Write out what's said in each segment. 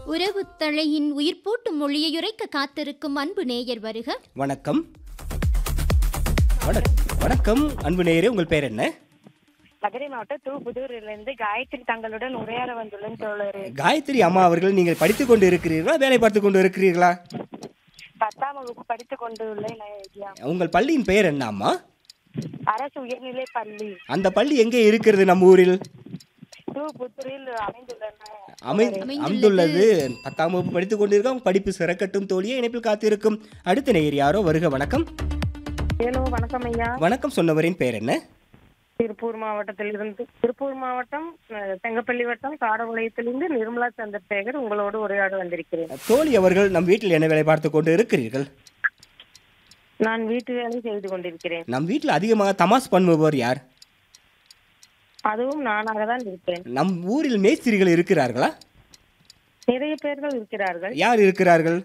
உறவு தழையின் உயிர் பூட்டும் மொழியையுரைக்க காத்திருக்கும் அன்பு நேயர் வருக வணக்கம் வணக்- வணக்கம் அன்பு நேயரே உங்கள் பேர் என்ன மதுரை மாவட்டம் தூபுதூரிலிருந்து காயத்ரி தங்களுடன் உரையாட வந்துள்ளேன் தோழரே காயத்ரி அம்மா அவர்கள் நீங்கள் படித்துக் கொண்டு இருக்கிறீர்களா வேலை பார்த்து கொண்டு இருக்கிறீர்களா பத்தாம் வகுப்பு படித்துக் கொண்டு உள்ளேன் ஐயா உங்கள் பள்ளியின் பெயர் என்ன அம்மா அரசு உயர்நிலை பள்ளி அந்த பள்ளி எங்கே இருக்கிறது நம்ம ஊரில் தூபுத்தூரில் அமைந்துள்ளன அமை அமைந்துள்ளது. அமைந்துள்ளது பத்தாம் வகுப்பு படித்துக் கொண்டிருக்கோம் படிப்பு சிறக்கட்டும் தோழியே இணைப்பில் காத்திருக்கும் அடுத்த நேயர் யாரோ வருக வணக்கம் ஹலோ வணக்கம் ஐயா வணக்கம் சொன்னவரின் பெயர் என்ன திருப்பூர் மாவட்டத்திலிருந்து திருப்பூர் மாவட்டம் அஹ், செங்கப்பள்ளி வட்டம் காடகுளையத்திலிருந்து நிர்மலா சந்திரசேகர் உங்களோடு உரையாட வந்திருக்கிறேன் தோழி அவர்கள் நம் வீட்டில் என்ன வேலை பார்த்து கொண்டு இருக்கிறீர்கள் நான் வீட்டு வேலை செய்து கொண்டிருக்கிறேன் நம் வீட்டில் அதிகமாக தமாஸ் பண்ணுபவர் யார் அதுவும் நானாக தான் இருப்பேன் நம் ஊரில் மேஸ்திரிகள் இருக்கிறார்களா நிறைய பேர்கள் இருக்கிறார்கள் யார் இருக்கிறார்கள்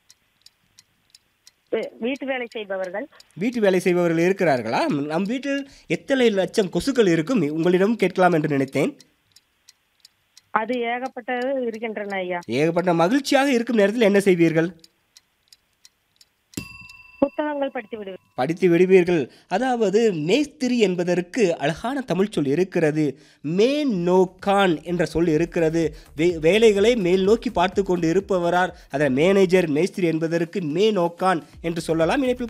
வீ- வீட்டு வேலை செய்பவர்கள் வீட்டு வேலை செய்பவர்கள் இருக்கிறார்களா நம் வீட்டில் எத்தனை லட்சம் கொசுக்கள் இருக்கும் உங்களிடம் கேட்கலாம் என்று நினைத்தேன் அது ஏகப்பட்டது இருக்கின்றன ஐயா ஏகப்பட்ட மகிழ்ச்சியாக இருக்கும் நேரத்தில் என்ன செய்வீர்கள் புத்தகங்கள் படித்து விடுவேன் படித்து விடுவீர்கள் அதாவது மேஸ்திரி என்பதற்கு அழகான தமிழ் சொல் இருக்கிறது மேன் நோக்கான் என்ற சொல் இருக்கிறது வே வேலைகளை மேல் நோக்கி பார்த்து கொண்டு இருப்பவரார் அதில் மேனேஜர் மேஸ்திரி என்பதற்கு மே நோக்கான் என்று சொல்லலாம் இணைப்பில்